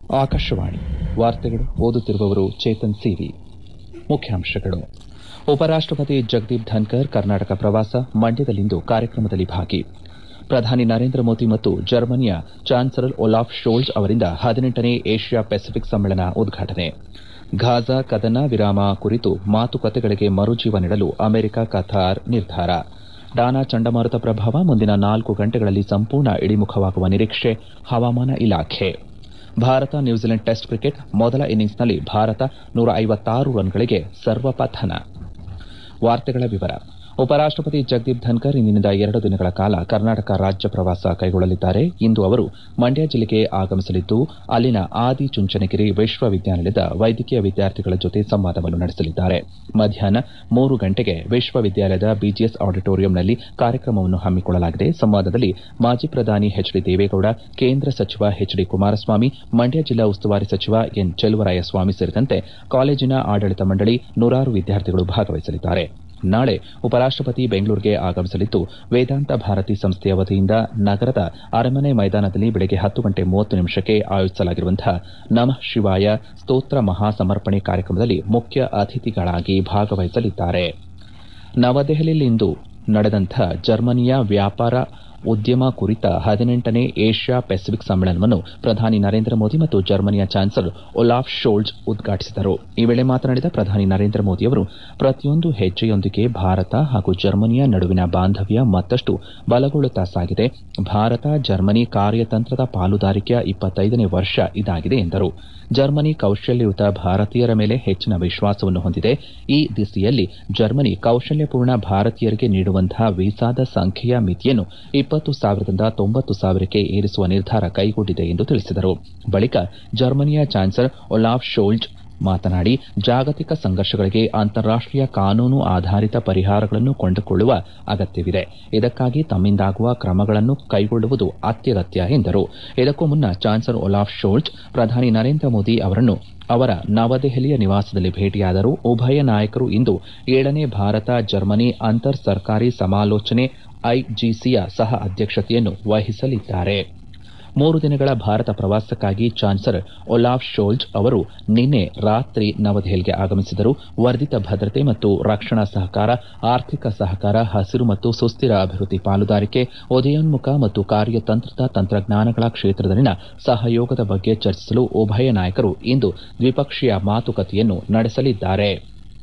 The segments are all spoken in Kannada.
ಆಕಾಶವಾಣಿ ವಾರ್ತೆಗಳು ಓದುತ್ತಿರುವವರು ಚೇತನ್ ಸಿವಿ ಮುಖ್ಯಾಂಶಗಳು ಉಪರಾಷ್ಟಪತಿ ಜಗದೀಪ್ ಧನ್ಕರ್ ಕರ್ನಾಟಕ ಪ್ರವಾಸ ಮಂಡ್ಯದಲ್ಲಿಂದು ಕಾರ್ಯಕ್ರಮದಲ್ಲಿ ಭಾಗಿ ಪ್ರಧಾನಿ ನರೇಂದ್ರ ಮೋದಿ ಮತ್ತು ಜರ್ಮನಿಯ ಚಾನ್ಸಲರ್ ಒಲಾಫ್ ಶೋಲ್ಜ್ ಅವರಿಂದ ಹದಿನೆಂಟನೇ ಏಷ್ಯಾ ಪೆಸಿಫಿಕ್ ಸಮ್ಮೇಳನ ಉದ್ಘಾಟನೆ ಘಾಜಾ ಕದನ ವಿರಾಮ ಕುರಿತು ಮಾತುಕತೆಗಳಿಗೆ ಮರುಜೀವ ನೀಡಲು ಅಮೆರಿಕ ಕತಾರ್ ನಿರ್ಧಾರ ಡಾನಾ ಚಂಡಮಾರುತ ಪ್ರಭಾವ ಮುಂದಿನ ನಾಲ್ಕು ಗಂಟೆಗಳಲ್ಲಿ ಸಂಪೂರ್ಣ ಇಳಿಮುಖವಾಗುವ ನಿರೀಕ್ಷೆ ಹವಾಮಾನ ಇಲಾಖೆ ಭಾರತ ನ್ಯೂಜಿಲೆಂಡ್ ಟೆಸ್ಟ್ ಕ್ರಿಕೆಟ್ ಮೊದಲ ಇನ್ನಿಂಗ್ಸ್ನಲ್ಲಿ ಭಾರತ ನೂರ ಐವತ್ತಾರು ರನ್ಗಳಿಗೆ ಸರ್ವಪಥನ ವಾರ್ತೆಗಳ ವಿವರ ಉಪರಾಷ್ಟಪತಿ ಜಗದೀಪ್ ಧನ್ಕರ್ ಇಂದಿನಿಂದ ಎರಡು ದಿನಗಳ ಕಾಲ ಕರ್ನಾಟಕ ರಾಜ್ಯ ಪ್ರವಾಸ ಕೈಗೊಳ್ಳಲಿದ್ದಾರೆ ಇಂದು ಅವರು ಮಂಡ್ಯ ಜಿಲ್ಲೆಗೆ ಆಗಮಿಸಲಿದ್ದು ಅಲ್ಲಿನ ಆದಿಚುಂಚನಗಿರಿ ವಿಶ್ವವಿದ್ಯಾನಿಲಯದ ವೈದ್ಯಕೀಯ ವಿದ್ಯಾರ್ಥಿಗಳ ಜೊತೆ ಸಂವಾದವನ್ನು ನಡೆಸಲಿದ್ದಾರೆ ಮಧ್ಯಾಹ್ನ ಮೂರು ಗಂಟೆಗೆ ವಿಶ್ವವಿದ್ಯಾಲಯದ ಬಿಜಿಎಸ್ ಆಡಿಟೋರಿಯಂನಲ್ಲಿ ಕಾರ್ಯಕ್ರಮವನ್ನು ಹಮ್ಮಿಕೊಳ್ಳಲಾಗಿದೆ ಸಂವಾದದಲ್ಲಿ ಮಾಜಿ ಪ್ರಧಾನಿ ಎಚ್ ಡಿ ದೇವೇಗೌಡ ಕೇಂದ್ರ ಸಚಿವ ಎಚ್ ಡಿ ಕುಮಾರಸ್ವಾಮಿ ಮಂಡ್ಯ ಜಿಲ್ಲಾ ಉಸ್ತುವಾರಿ ಸಚಿವ ಎನ್ ಚೆಲುವರಾಯಸ್ವಾಮಿ ಸೇರಿದಂತೆ ಕಾಲೇಜಿನ ಆಡಳಿತ ಮಂಡಳಿ ನೂರಾರು ವಿದ್ಯಾರ್ಥಿಗಳು ಭಾಗವಹಿಸಲಿದ್ದಾರೆ ನಾಳೆ ಉಪರಾಷ್ಟಪತಿ ಬೆಂಗಳೂರಿಗೆ ಆಗಮಿಸಲಿದ್ದು ವೇದಾಂತ ಭಾರತಿ ಸಂಸ್ಥೆಯ ವತಿಯಿಂದ ನಗರದ ಅರಮನೆ ಮೈದಾನದಲ್ಲಿ ಬೆಳಗ್ಗೆ ಹತ್ತು ಗಂಟೆ ಮೂವತ್ತು ನಿಮಿಷಕ್ಕೆ ಆಯೋಜಿಸಲಾಗಿರುವಂತಹ ನಮಃ ಶಿವಾಯ ಸ್ತೋತ್ರ ಮಹಾಸಮರ್ಪಣೆ ಕಾರ್ಯಕ್ರಮದಲ್ಲಿ ಮುಖ್ಯ ಅತಿಥಿಗಳಾಗಿ ಭಾಗವಹಿಸಲಿದ್ದಾರೆ ನವದೆಹಲಿಯಲ್ಲಿಂದು ನಡೆದಂಥ ಜರ್ಮನಿಯ ವ್ಯಾಪಾರ ಉದ್ಯಮ ಕುರಿತ ಹದಿನೆಂಟನೇ ಏಷ್ಯಾ ಪೆಸಿಫಿಕ್ ಸಮ್ಮೇಳನವನ್ನು ಪ್ರಧಾನಿ ನರೇಂದ್ರ ಮೋದಿ ಮತ್ತು ಜರ್ಮನಿಯ ಚಾನ್ಸಲರ್ ಒಲಾಫ್ ಶೋಲ್ಜ್ ಉದ್ಘಾಟಿಸಿದರು ಈ ವೇಳೆ ಮಾತನಾಡಿದ ಪ್ರಧಾನಿ ನರೇಂದ್ರ ಮೋದಿಯವರು ಪ್ರತಿಯೊಂದು ಹೆಜ್ಜೆಯೊಂದಿಗೆ ಭಾರತ ಹಾಗೂ ಜರ್ಮನಿಯ ನಡುವಿನ ಬಾಂಧವ್ಯ ಮತ್ತಷ್ಟು ಬಲಗೊಳ್ಳುತ್ತಾ ಸಾಗಿದೆ ಭಾರತ ಜರ್ಮನಿ ಕಾರ್ಯತಂತ್ರದ ಪಾಲುದಾರಿಕೆಯ ಇಪ್ಪತ್ತೈದನೇ ವರ್ಷ ಇದಾಗಿದೆ ಎಂದರು ಜರ್ಮನಿ ಕೌಶಲ್ಯಯುತ ಭಾರತೀಯರ ಮೇಲೆ ಹೆಚ್ಚಿನ ವಿಶ್ವಾಸವನ್ನು ಹೊಂದಿದೆ ಈ ದಿಸೆಯಲ್ಲಿ ಜರ್ಮನಿ ಕೌಶಲ್ಯಪೂರ್ಣ ಭಾರತೀಯರಿಗೆ ನೀಡುವಂತಹ ವೀಸಾದ ಸಂಖ್ಯೆಯ ಮಿತಿಯನ್ನು ಇಪ್ಪತ್ತು ಸಾವಿರದಿಂದ ತೊಂಬತ್ತು ಸಾವಿರಕ್ಕೆ ಏರಿಸುವ ನಿರ್ಧಾರ ಕೈಗೊಂಡಿದೆ ಎಂದು ತಿಳಿಸಿದರು ಬಳಿಕ ಜರ್ಮನಿಯ ಚಾನ್ಸಲರ್ ಒಲಾಫ್ ಶೋಲ್ಜ್ ಮಾತನಾಡಿ ಜಾಗತಿಕ ಸಂಘರ್ಷಗಳಿಗೆ ಅಂತಾರಾಷ್ಟೀಯ ಕಾನೂನು ಆಧಾರಿತ ಪರಿಹಾರಗಳನ್ನು ಕೊಂಡುಕೊಳ್ಳುವ ಅಗತ್ಯವಿದೆ ಇದಕ್ಕಾಗಿ ತಮ್ಮಿಂದಾಗುವ ಕ್ರಮಗಳನ್ನು ಕೈಗೊಳ್ಳುವುದು ಅತ್ಯಗತ್ಯ ಎಂದರು ಇದಕ್ಕೂ ಮುನ್ನ ಚಾನ್ಸಲರ್ ಒಲಾಫ್ ಶೋಲ್ಜ್ ಪ್ರಧಾನಿ ನರೇಂದ್ರ ಮೋದಿ ಅವರನ್ನು ಅವರ ನವದೆಹಲಿಯ ನಿವಾಸದಲ್ಲಿ ಭೇಟಿಯಾದರು ಉಭಯ ನಾಯಕರು ಇಂದು ಏಳನೇ ಭಾರತ ಜರ್ಮನಿ ಅಂತರ್ ಸರ್ಕಾರಿ ಸಮಾಲೋಚನೆ ಐಜಿಸಿಯ ಸಹ ಅಧ್ಯಕ್ಷತೆಯನ್ನು ವಹಿಸಲಿದ್ದಾರೆ ಮೂರು ದಿನಗಳ ಭಾರತ ಪ್ರವಾಸಕ್ಕಾಗಿ ಚಾನ್ಸಲರ್ ಒಲಾಫ್ ಶೋಲ್ಜ್ ಅವರು ನಿನ್ನೆ ರಾತ್ರಿ ನವದೆಹಲಿಗೆ ಆಗಮಿಸಿದರು ವರ್ಧಿತ ಭದ್ರತೆ ಮತ್ತು ರಕ್ಷಣಾ ಸಹಕಾರ ಆರ್ಥಿಕ ಸಹಕಾರ ಹಸಿರು ಮತ್ತು ಸುಸ್ಥಿರ ಅಭಿವೃದ್ಧಿ ಪಾಲುದಾರಿಕೆ ಉದಯೋನ್ಮುಖ ಮತ್ತು ಕಾರ್ಯತಂತ್ರದ ತಂತ್ರಜ್ಞಾನಗಳ ಕ್ಷೇತ್ರದಲ್ಲಿನ ಸಹಯೋಗದ ಬಗ್ಗೆ ಚರ್ಚಿಸಲು ಉಭಯ ನಾಯಕರು ಇಂದು ದ್ವಿಪಕ್ಷೀಯ ಮಾತುಕತೆಯನ್ನು ನಡೆಸಲಿದ್ದಾರೆ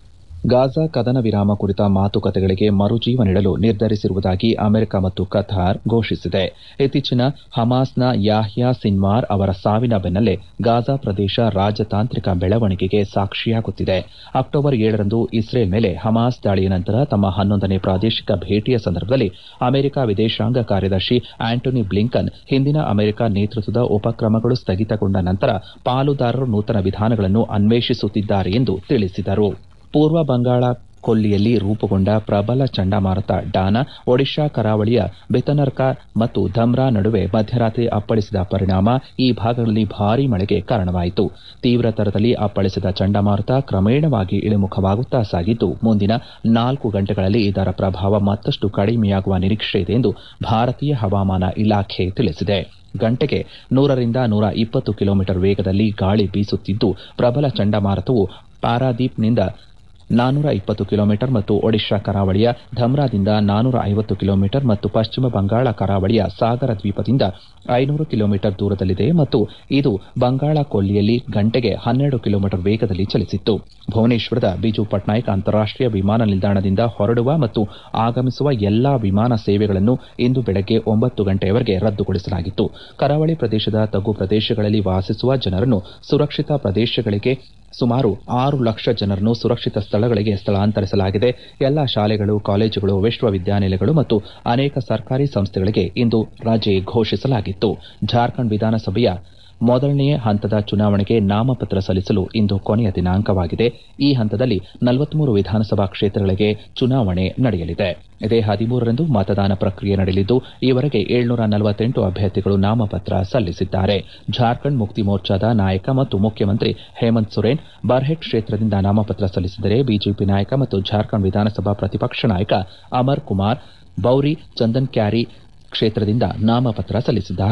ಗಾಜಾ ಕದನ ವಿರಾಮ ಕುರಿತ ಮಾತುಕತೆಗಳಿಗೆ ಮರುಜೀವ ನೀಡಲು ನಿರ್ಧರಿಸಿರುವುದಾಗಿ ಅಮೆರಿಕ ಮತ್ತು ಕತಾರ್ ಘೋಷಿಸಿದೆ ಇತ್ತೀಚಿನ ಹಮಾಸ್ನ ಯಾಹ್ಯಾ ಸಿನ್ವಾರ್ ಅವರ ಸಾವಿನ ಬೆನ್ನಲ್ಲೇ ಗಾಜಾ ಪ್ರದೇಶ ರಾಜತಾಂತ್ರಿಕ ಬೆಳವಣಿಗೆಗೆ ಸಾಕ್ಷಿಯಾಗುತ್ತಿದೆ ಅಕ್ಟೋಬರ್ ಏಳರಂದು ಇಸ್ರೇಲ್ ಮೇಲೆ ಹಮಾಸ್ ದಾಳಿಯ ನಂತರ ತಮ್ಮ ಹನ್ನೊಂದನೇ ಪ್ರಾದೇಶಿಕ ಭೇಟಿಯ ಸಂದರ್ಭದಲ್ಲಿ ಅಮೆರಿಕ ವಿದೇಶಾಂಗ ಕಾರ್ಯದರ್ಶಿ ಆಂಟೋನಿ ಬ್ಲಿಂಕನ್ ಹಿಂದಿನ ಅಮೆರಿಕ ನೇತೃತ್ವದ ಉಪಕ್ರಮಗಳು ಸ್ಥಗಿತಗೊಂಡ ನಂತರ ಪಾಲುದಾರರು ನೂತನ ವಿಧಾನಗಳನ್ನು ಅನ್ವೇಷಿಸುತ್ತಿದ್ದಾರೆ ಎಂದು ತಿಳಿಸಿದರು ಪೂರ್ವ ಬಂಗಾಳ ಕೊಲ್ಲಿಯಲ್ಲಿ ರೂಪುಗೊಂಡ ಪ್ರಬಲ ಚಂಡಮಾರುತ ಡಾನಾ ಒಡಿಶಾ ಕರಾವಳಿಯ ಬೆತನರ್ಕಾ ಮತ್ತು ಧಮ್ರಾ ನಡುವೆ ಮಧ್ಯರಾತ್ರಿ ಅಪ್ಪಳಿಸಿದ ಪರಿಣಾಮ ಈ ಭಾಗಗಳಲ್ಲಿ ಭಾರೀ ಮಳೆಗೆ ಕಾರಣವಾಯಿತು ತೀವ್ರತರದಲ್ಲಿ ಅಪ್ಪಳಿಸಿದ ಚಂಡಮಾರುತ ಕ್ರಮೇಣವಾಗಿ ಇಳಿಮುಖವಾಗುತ್ತಾ ಸಾಗಿದ್ದು ಮುಂದಿನ ನಾಲ್ಕು ಗಂಟೆಗಳಲ್ಲಿ ಇದರ ಪ್ರಭಾವ ಮತ್ತಷ್ಟು ಕಡಿಮೆಯಾಗುವ ನಿರೀಕ್ಷೆ ಇದೆ ಎಂದು ಭಾರತೀಯ ಹವಾಮಾನ ಇಲಾಖೆ ತಿಳಿಸಿದೆ ಗಂಟೆಗೆ ನೂರರಿಂದ ನೂರ ಇಪ್ಪತ್ತು ಕಿಲೋಮೀಟರ್ ವೇಗದಲ್ಲಿ ಗಾಳಿ ಬೀಸುತ್ತಿದ್ದು ಪ್ರಬಲ ಚಂಡಮಾರುತವು ಪಾರಾದೀಪ್ನಿಂದ ನಾನೂರ ಇಪ್ಪತ್ತು ಕಿಲೋಮೀಟರ್ ಮತ್ತು ಒಡಿಶಾ ಕರಾವಳಿಯ ಧಮ್ರಾದಿಂದ ನಾನೂರ ಐವತ್ತು ಕಿಲೋಮೀಟರ್ ಮತ್ತು ಪಶ್ಚಿಮ ಬಂಗಾಳ ಕರಾವಳಿಯ ಸಾಗರ ದ್ವೀಪದಿಂದ ಐನೂರು ಕಿಲೋಮೀಟರ್ ದೂರದಲ್ಲಿದೆ ಮತ್ತು ಇದು ಬಂಗಾಳ ಕೊಲ್ಲಿಯಲ್ಲಿ ಗಂಟೆಗೆ ಹನ್ನೆರಡು ಕಿಲೋಮೀಟರ್ ವೇಗದಲ್ಲಿ ಚಲಿಸಿತ್ತು ಭುವನೇಶ್ವರದ ಬಿಜು ಪಟ್ನಾಯಕ್ ಅಂತಾರಾಷ್ಟೀಯ ವಿಮಾನ ನಿಲ್ದಾಣದಿಂದ ಹೊರಡುವ ಮತ್ತು ಆಗಮಿಸುವ ಎಲ್ಲಾ ವಿಮಾನ ಸೇವೆಗಳನ್ನು ಇಂದು ಬೆಳಗ್ಗೆ ಒಂಬತ್ತು ಗಂಟೆಯವರೆಗೆ ರದ್ದುಗೊಳಿಸಲಾಗಿತ್ತು ಕರಾವಳಿ ಪ್ರದೇಶದ ತಗ್ಗು ಪ್ರದೇಶಗಳಲ್ಲಿ ವಾಸಿಸುವ ಜನರನ್ನು ಸುರಕ್ಷಿತ ಪ್ರದೇಶಗಳಿಗೆ ಸುಮಾರು ಆರು ಲಕ್ಷ ಜನರನ್ನು ಸುರಕ್ಷಿತ ಸ್ಥಳಗಳಿಗೆ ಸ್ಥಳಾಂತರಿಸಲಾಗಿದೆ ಎಲ್ಲಾ ಶಾಲೆಗಳು ಕಾಲೇಜುಗಳು ವಿಶ್ವವಿದ್ಯಾನಿಲಯಗಳು ಮತ್ತು ಅನೇಕ ಸರ್ಕಾರಿ ಸಂಸ್ಥೆಗಳಿಗೆ ಇಂದು ರಜೆ ಘೋಷಿಸಲಾಗಿತ್ತು ಜಾರ್ಖಂಡ್ ವಿಧಾನಸಭೆಯ ಮೊದಲನೇ ಹಂತದ ಚುನಾವಣೆಗೆ ನಾಮಪತ್ರ ಸಲ್ಲಿಸಲು ಇಂದು ಕೊನೆಯ ದಿನಾಂಕವಾಗಿದೆ ಈ ಹಂತದಲ್ಲಿ ನಲವತ್ಮೂರು ವಿಧಾನಸಭಾ ಕ್ಷೇತ್ರಗಳಿಗೆ ಚುನಾವಣೆ ನಡೆಯಲಿದೆ ಇದೇ ಹದಿಮೂರರಂದು ಮತದಾನ ಪ್ರಕ್ರಿಯೆ ನಡೆಯಲಿದ್ದು ಈವರೆಗೆ ಏಳ್ನೂರ ನಲವತ್ತೆಂಟು ಅಭ್ಯರ್ಥಿಗಳು ನಾಮಪತ್ರ ಸಲ್ಲಿಸಿದ್ದಾರೆ ಜಾರ್ಖಂಡ್ ಮುಕ್ತಿ ಮೋರ್ಚಾದ ನಾಯಕ ಮತ್ತು ಮುಖ್ಯಮಂತ್ರಿ ಹೇಮಂತ್ ಸೊರೇನ್ ಬರ್ಹೆಟ್ ಕ್ಷೇತ್ರದಿಂದ ನಾಮಪತ್ರ ಸಲ್ಲಿಸಿದರೆ ಬಿಜೆಪಿ ನಾಯಕ ಮತ್ತು ಜಾರ್ಖಂಡ್ ವಿಧಾನಸಭಾ ಪ್ರತಿಪಕ್ಷ ನಾಯಕ ಅಮರ್ ಕುಮಾರ್ ಬೌರಿ ಚಂದನ್ ಕ್ಯಾರಿ ಕ್ಷೇತ್ರದಿಂದ ನಾಮಪತ್ರ ಸಲ್ಲಿಸಿದ್ದಾರೆ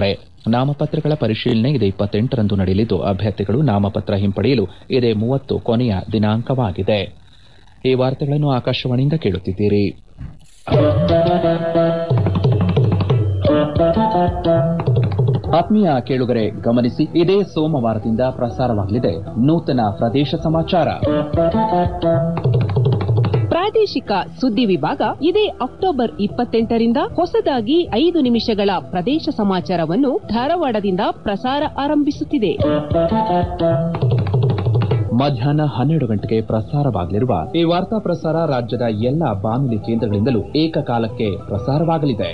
ನಾಮಪತ್ರಗಳ ಪರಿಶೀಲನೆ ಇದೇ ಇಪ್ಪತ್ತೆಂಟರಂದು ನಡೆಯಲಿದ್ದು ಅಭ್ಯರ್ಥಿಗಳು ನಾಮಪತ್ರ ಹಿಂಪಡೆಯಲು ಇದೇ ಮೂವತ್ತು ಕೊನೆಯ ದಿನಾಂಕವಾಗಿದೆ ಈ ವಾರ್ತೆಗಳನ್ನು ಆಕಾಶವಾಣಿಯಿಂದ ಕೇಳುತ್ತಿದ್ದೀರಿ ಆತ್ಮೀಯ ಕೇಳುಗರೆ ಗಮನಿಸಿ ಇದೇ ಸೋಮವಾರದಿಂದ ಪ್ರಸಾರವಾಗಲಿದೆ ನೂತನ ಪ್ರದೇಶ ಸಮಾಚಾರ ಪ್ರಾದೇಶಿಕ ಸುದ್ದಿ ವಿಭಾಗ ಇದೇ ಅಕ್ಟೋಬರ್ ಇಪ್ಪತ್ತೆಂಟರಿಂದ ಹೊಸದಾಗಿ ಐದು ನಿಮಿಷಗಳ ಪ್ರದೇಶ ಸಮಾಚಾರವನ್ನು ಧಾರವಾಡದಿಂದ ಪ್ರಸಾರ ಆರಂಭಿಸುತ್ತಿದೆ ಮಧ್ಯಾಹ್ನ ಹನ್ನೆರಡು ಗಂಟೆಗೆ ಪ್ರಸಾರವಾಗಲಿರುವ ಈ ವಾರ್ತಾ ಪ್ರಸಾರ ರಾಜ್ಯದ ಎಲ್ಲಾ ಬಾನುಲಿ ಕೇಂದ್ರಗಳಿಂದಲೂ ಏಕಕಾಲಕ್ಕೆ ಪ್ರಸಾರವಾಗಲಿದೆ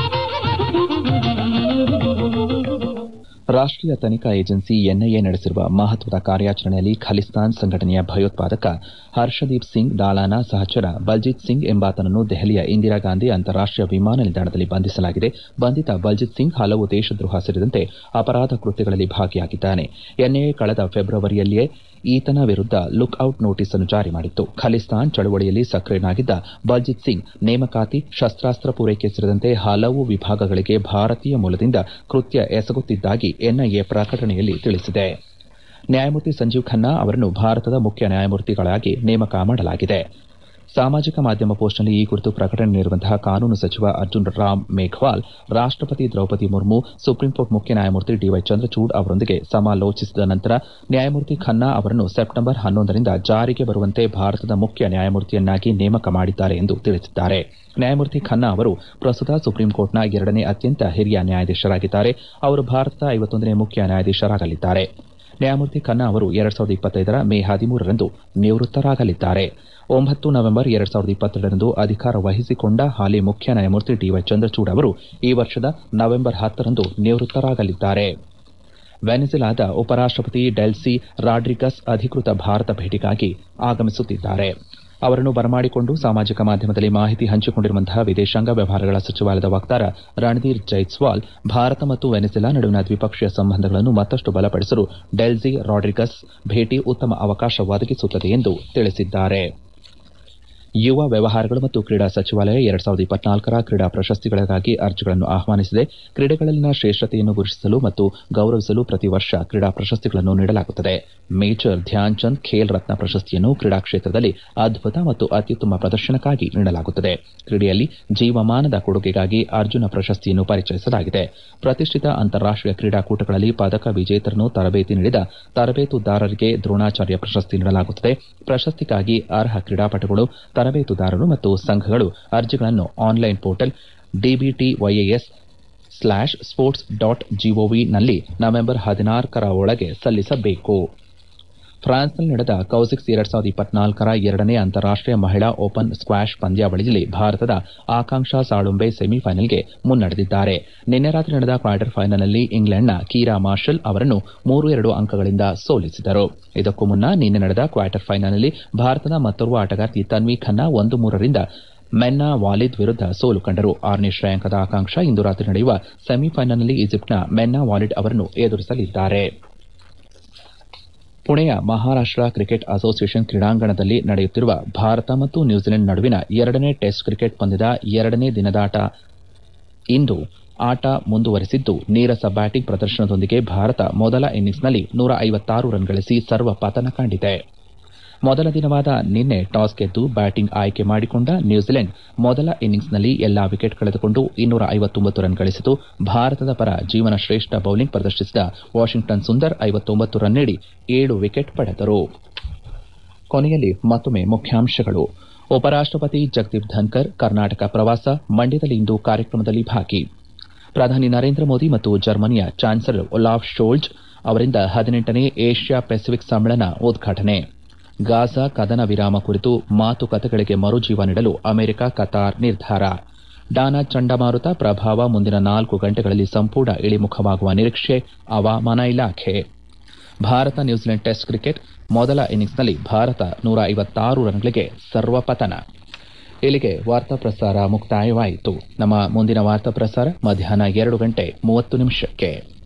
ರಾಷ್ಟೀಯ ತನಿಖಾ ಏಜೆನ್ಸಿ ಎನ್ಐಎ ನಡೆಸಿರುವ ಮಹತ್ವದ ಕಾರ್ಯಾಚರಣೆಯಲ್ಲಿ ಖಲಿಸ್ತಾನ್ ಸಂಘಟನೆಯ ಭಯೋತ್ಪಾದಕ ಹರ್ಷದೀಪ್ ಸಿಂಗ್ ದಾಲಾನ ಸಹಚರ ಬಲ್ಜಿತ್ ಸಿಂಗ್ ಎಂಬಾತನನ್ನು ದೆಹಲಿಯ ಇಂದಿರಾ ಗಾಂಧಿ ಅಂತಾರಾಷ್ಟೀಯ ವಿಮಾನ ನಿಲ್ದಾಣದಲ್ಲಿ ಬಂಧಿಸಲಾಗಿದೆ ಬಂಧಿತ ಬಲ್ಜಿತ್ ಸಿಂಗ್ ಹಲವು ದೇಶದ್ರೋಹ ಸೇರಿದಂತೆ ಅಪರಾಧ ಕೃತ್ಯಗಳಲ್ಲಿ ಭಾಗಿಯಾಗಿದ್ದಾನೆ ಎನ್ಐಎ ಕಳೆದ ಫೆಬ್ರವರಿಯಲ್ಲಿಯೇ ಈತನ ವಿರುದ್ದ ಲುಕ್ ಔಟ್ ನೋಟಿಸ್ ಅನ್ನು ಜಾರಿ ಮಾಡಿತ್ತು ಖಲಿಸ್ತಾನ್ ಚಳವಳಿಯಲ್ಲಿ ಸಕ್ರಿಯನಾಗಿದ್ದ ಬಲ್ಜಿತ್ ಸಿಂಗ್ ನೇಮಕಾತಿ ಶಸ್ತಾಸ್ತ್ರ ಪೂರೈಕೆ ಸೇರಿದಂತೆ ಹಲವು ವಿಭಾಗಗಳಿಗೆ ಭಾರತೀಯ ಮೂಲದಿಂದ ಕೃತ್ಯ ಎಸಗುತ್ತಿದ್ದಾಗಿ ಎನ್ಐಎ ಪ್ರಕಟಣೆಯಲ್ಲಿ ತಿಳಿಸಿದೆ ನ್ಯಾಯಮೂರ್ತಿ ಸಂಜೀವ್ ಖನ್ನಾ ಅವರನ್ನು ಭಾರತದ ಮುಖ್ಯ ನ್ಯಾಯಮೂರ್ತಿಗಳಾಗಿ ನೇಮಕ ಮಾಡಲಾಗಿದೆ ಸಾಮಾಜಿಕ ಮಾಧ್ಯಮ ಪೋಸ್ಟ್ನಲ್ಲಿ ಈ ಕುರಿತು ಪ್ರಕಟಣೆ ನೀಡಿರುವಂತಹ ಕಾನೂನು ಸಚಿವ ಅರ್ಜುನ್ ರಾಮ್ ಮೇಘ್ವಾಲ್ ರಾಷ್ಟಪತಿ ದ್ರೌಪದಿ ಮುರ್ಮು ಸುಪ್ರೀಂಕೋರ್ಟ್ ಮುಖ್ಯ ನ್ಯಾಯಮೂರ್ತಿ ಡಿವೈ ಚಂದ್ರಚೂಡ್ ಅವರೊಂದಿಗೆ ಸಮಾಲೋಚಿಸಿದ ನಂತರ ನ್ಯಾಯಮೂರ್ತಿ ಖನ್ನಾ ಅವರನ್ನು ಸೆಪ್ಟೆಂಬರ್ ಹನ್ನೊಂದರಿಂದ ಜಾರಿಗೆ ಬರುವಂತೆ ಭಾರತದ ಮುಖ್ಯ ನ್ಯಾಯಮೂರ್ತಿಯನ್ನಾಗಿ ನೇಮಕ ಮಾಡಿದ್ದಾರೆ ಎಂದು ತಿಳಿಸಿದ್ದಾರೆ ನ್ಯಾಯಮೂರ್ತಿ ಖನ್ನಾ ಅವರು ಪ್ರಸ್ತುತ ಸುಪ್ರೀಂಕೋರ್ಟ್ನ ಎರಡನೇ ಅತ್ಯಂತ ಹಿರಿಯ ನ್ಯಾಯಾಧೀಶರಾಗಿದ್ದಾರೆ ಅವರು ಭಾರತದ ಐವತ್ತೊಂದನೇ ಮುಖ್ಯ ನ್ಯಾಯಾಧೀಶರಾಗಲಿದ್ದಾರೆ ನ್ಯಾಯಮೂರ್ತಿ ಖನ್ನಾ ಅವರು ಎರಡ್ ಸಾವಿರದ ಇಪ್ಪತ್ತೈದರ ಮೇ ಹದಿಮೂರರಂದು ನಿವೃತ್ತರಾಗಲಿದ್ದಾರೆ ಒಂಬತ್ತು ನವೆಂಬರ್ ಎರಡ್ ಸಾವಿರದ ಇಪ್ಪತ್ತೆರಡರಂದು ಅಧಿಕಾರ ವಹಿಸಿಕೊಂಡ ಹಾಲಿ ಮುಖ್ಯ ನ್ಯಾಯಮೂರ್ತಿ ಡಿವೈ ಚಂದ್ರಚೂಡ್ ಅವರು ಈ ವರ್ಷದ ನವೆಂಬರ್ ಹತ್ತರಂದು ನಿವೃತ್ತರಾಗಲಿದ್ದಾರೆ ವೆನಿಜುಲಾದ ಉಪರಾಷ್ಟಪತಿ ಡೆಲ್ಸಿ ರಾಡ್ರಿಗಸ್ ಅಧಿಕೃತ ಭಾರತ ಭೇಟಿಗಾಗಿ ಆಗಮಿಸುತ್ತಿದ್ದಾರೆ ಅವರನ್ನು ಬರಮಾಡಿಕೊಂಡು ಸಾಮಾಜಿಕ ಮಾಧ್ಯಮದಲ್ಲಿ ಮಾಹಿತಿ ಹಂಚಿಕೊಂಡಿರುವಂತಹ ವಿದೇಶಾಂಗ ವ್ಯವಹಾರಗಳ ಸಚಿವಾಲಯದ ವಕ್ತಾರ ರಣಧೀರ್ ಜೈಸ್ವಾಲ್ ಭಾರತ ಮತ್ತು ವೆನಿಜುಲಾ ನಡುವಿನ ದ್ವಿಪಕ್ಷೀಯ ಸಂಬಂಧಗಳನ್ನು ಮತ್ತಷ್ಟು ಬಲಪಡಿಸಲು ಡೆಲ್ಸಿ ರಾಡ್ರಿಗಸ್ ಭೇಟಿ ಉತ್ತಮ ಅವಕಾಶ ಒದಗಿಸುತ್ತದೆ ಎಂದು ತಿಳಿಸಿದ್ದಾರೆ ಯುವ ವ್ಯವಹಾರಗಳು ಮತ್ತು ಕ್ರೀಡಾ ಸಚಿವಾಲಯ ಎರಡ್ ಸಾವಿರದ ಇಪ್ಪತ್ನಾಲ್ಕರ ಕ್ರೀಡಾ ಪ್ರಶಸ್ತಿಗಳಿಗಾಗಿ ಅರ್ಜಿಗಳನ್ನು ಆಹ್ವಾನಿಸಿದೆ ಕ್ರೀಡೆಗಳಲ್ಲಿನ ಶ್ರೇಷ್ಠತೆಯನ್ನು ಗುರುತಿಸಲು ಮತ್ತು ಗೌರವಿಸಲು ಪ್ರತಿ ವರ್ಷ ಕ್ರೀಡಾ ಪ್ರಶಸ್ತಿಗಳನ್ನು ನೀಡಲಾಗುತ್ತದೆ ಮೇಜರ್ ಧ್ಯಾನ್ ಚಂದ್ ಖೇಲ್ ರತ್ನ ಪ್ರಶಸ್ತಿಯನ್ನು ಕ್ರೀಡಾ ಕ್ಷೇತ್ರದಲ್ಲಿ ಅದ್ಭುತ ಮತ್ತು ಅತ್ಯುತ್ತಮ ಪ್ರದರ್ಶನಕ್ಕಾಗಿ ನೀಡಲಾಗುತ್ತದೆ ಕ್ರೀಡೆಯಲ್ಲಿ ಜೀವಮಾನದ ಕೊಡುಗೆಗಾಗಿ ಅರ್ಜುನ ಪ್ರಶಸ್ತಿಯನ್ನು ಪರಿಚಯಿಸಲಾಗಿದೆ ಪ್ರತಿಷ್ಠಿತ ಅಂತಾರಾಷ್ಟೀಯ ಕ್ರೀಡಾಕೂಟಗಳಲ್ಲಿ ಪದಕ ವಿಜೇತರನ್ನು ತರಬೇತಿ ನೀಡಿದ ತರಬೇತುದಾರರಿಗೆ ದ್ರೋಣಾಚಾರ್ಯ ಪ್ರಶಸ್ತಿ ನೀಡಲಾಗುತ್ತದೆ ಪ್ರಶಸ್ತಿಗಾಗಿ ಅರ್ಹ ಕ್ರೀಡಾಪಟುಗಳು ತರಬೇತುದಾರರು ಮತ್ತು ಸಂಘಗಳು ಅರ್ಜಿಗಳನ್ನು online portal DBTYAS slash sports dot ಜಿಒವಿನಲ್ಲಿ ನವೆಂಬರ್ ಹದಿನಾಲ್ಕರ ಒಳಗೆ ಸಲ್ಲಿಸಬೇಕು ಫ್ರಾನ್ಸ್ನಲ್ಲಿ ನಡೆದ ಕೌಸಿಕ್ಸ್ ಎರಡ್ ಸಾವಿರದ ಇಪ್ಪತ್ನಾಲ್ಕರ ಎರಡನೇ ಅಂತಾರಾಷ್ಟೀಯ ಮಹಿಳಾ ಓಪನ್ ಸ್ಕ್ವಾಷ್ ಪಂದ್ಯಾವಳಿಯಲ್ಲಿ ಭಾರತದ ಆಕಾಂಕ್ಷಾ ಸಾಳುಂಬೆ ಸೆಮಿಫೈನಲ್ಗೆ ಮುನ್ನಡೆದಿದ್ದಾರೆ ನಿನ್ನೆ ರಾತ್ರಿ ನಡೆದ ಕ್ವಾರ್ಟರ್ ಫೈನಲ್ನಲ್ಲಿ ಇಂಗ್ಲೆಂಡ್ನ ಕೀರಾ ಮಾರ್ಷಲ್ ಅವರನ್ನು ಮೂರು ಎರಡು ಅಂಕಗಳಿಂದ ಸೋಲಿಸಿದರು ಇದಕ್ಕೂ ಮುನ್ನ ನಿನ್ನೆ ನಡೆದ ಕ್ವಾರ್ಟರ್ ಫೈನಲ್ನಲ್ಲಿ ಭಾರತದ ಮತ್ತೋರ್ವ ಆಟಗಾರ್ತಿ ತನ್ವಿ ಖನ್ನಾ ಒಂದು ಮೂರರಿಂದ ಮೆನ್ನಾ ವಾಲಿದ್ ವಿರುದ್ಧ ಸೋಲು ಕಂಡರು ಆರನೇ ಶ್ರೇಯಾಂಕದ ಆಕಾಂಕ್ಷಾ ಇಂದು ರಾತ್ರಿ ನಡೆಯುವ ಸೆಮಿಫೈನಲ್ನಲ್ಲಿ ಈಜಿಪ್ಟ್ನ ಮೆನ್ನಾ ವಾಲಿಡ್ ಅವರನ್ನು ಎದುರಿಸಲಿದ್ದಾರೆ ಪುಣೆಯ ಮಹಾರಾಷ್ಟ ಕ್ರಿಕೆಟ್ ಅಸೋಸಿಯೇಷನ್ ಕ್ರೀಡಾಂಗಣದಲ್ಲಿ ನಡೆಯುತ್ತಿರುವ ಭಾರತ ಮತ್ತು ನ್ಯೂಜಿಲೆಂಡ್ ನಡುವಿನ ಎರಡನೇ ಟೆಸ್ಟ್ ಕ್ರಿಕೆಟ್ ಪಂದ್ಯದ ಎರಡನೇ ದಿನದಾಟ ಇಂದು ಆಟ ಮುಂದುವರೆಸಿದ್ದು ನೀರಸ ಬ್ಯಾಟಿಂಗ್ ಪ್ರದರ್ಶನದೊಂದಿಗೆ ಭಾರತ ಮೊದಲ ಇನ್ನಿಂಗ್ಸ್ನಲ್ಲಿ ನೂರ ಐವತ್ತಾರು ರನ್ ಗಳಿಸಿ ಸರ್ವ ಪತನ ಕಂಡಿದೆ ಮೊದಲ ದಿನವಾದ ನಿನ್ನೆ ಟಾಸ್ ಗೆದ್ದು ಬ್ಯಾಟಿಂಗ್ ಆಯ್ಕೆ ಮಾಡಿಕೊಂಡ ನ್ಯೂಜಿಲೆಂಡ್ ಮೊದಲ ಇನ್ನಿಂಗ್ಸ್ನಲ್ಲಿ ಎಲ್ಲಾ ವಿಕೆಟ್ ಕಳೆದುಕೊಂಡು ಇನ್ನೂರ ಐವತ್ತೊಂಬತ್ತು ರನ್ ಗಳಿಸಿತು ಭಾರತದ ಪರ ಜೀವನ ಶ್ರೇಷ್ಠ ಬೌಲಿಂಗ್ ಪ್ರದರ್ಶಿಸಿದ ವಾಷಿಂಗ್ಟನ್ ಸುಂದರ್ ಐವತ್ತೊಂಬತ್ತು ರನ್ ನೀಡಿ ಏಳು ವಿಕೆಟ್ ಪಡೆದರು ಕೊನೆಯಲ್ಲಿ ಮತ್ತೊಮ್ಮೆ ಮುಖ್ಯಾಂಶಗಳು ಉಪರಾಷ್ಟಪತಿ ಜಗದೀಪ್ ಧನ್ಕರ್ ಕರ್ನಾಟಕ ಪ್ರವಾಸ ಮಂಡ್ಯದಲ್ಲಿ ಇಂದು ಕಾರ್ಯಕ್ರಮದಲ್ಲಿ ಭಾಗಿ ಪ್ರಧಾನಿ ನರೇಂದ್ರ ಮೋದಿ ಮತ್ತು ಜರ್ಮನಿಯ ಚಾನ್ಸಲರ್ ಒಲಾಫ್ ಶೋಲ್ಜ್ ಅವರಿಂದ ಹದಿನೆಂಟನೇ ಏಷ್ಯಾ ಪೆಸಿಫಿಕ್ ಸಮ್ಮೇಳನ ಉದ್ಘಾಟನೆ ಗಾಜಾ ಕದನ ವಿರಾಮ ಕುರಿತು ಮಾತುಕತೆಗಳಿಗೆ ಮರುಜೀವ ನೀಡಲು ಅಮೆರಿಕ ಕತಾರ್ ನಿರ್ಧಾರ ಡಾನಾ ಚಂಡಮಾರುತ ಪ್ರಭಾವ ಮುಂದಿನ ನಾಲ್ಕು ಗಂಟೆಗಳಲ್ಲಿ ಸಂಪೂರ್ಣ ಇಳಿಮುಖವಾಗುವ ನಿರೀಕ್ಷೆ ಹವಾಮಾನ ಇಲಾಖೆ ಭಾರತ ನ್ಯೂಜಿಲೆಂಡ್ ಟೆಸ್ಟ್ ಕ್ರಿಕೆಟ್ ಮೊದಲ ಇನ್ನಿಂಗ್ಸ್ನಲ್ಲಿ ಭಾರತ ನೂರ ಐವತ್ತಾರು ರನ್ಗಳಿಗೆ ಸರ್ವಪತನ ಇಲ್ಲಿಗೆ ವಾರ್ತಾ ಪ್ರಸಾರ ಮುಕ್ತಾಯವಾಯಿತು ನಮ್ಮ ಮುಂದಿನ ವಾರ್ತಾ ಪ್ರಸಾರ ಮಧ್ಯಾಹ್ನ ಎರಡು ಗಂಟೆ ಮೂವತ್ತು ನಿಮಿಷಕ್ಕೆ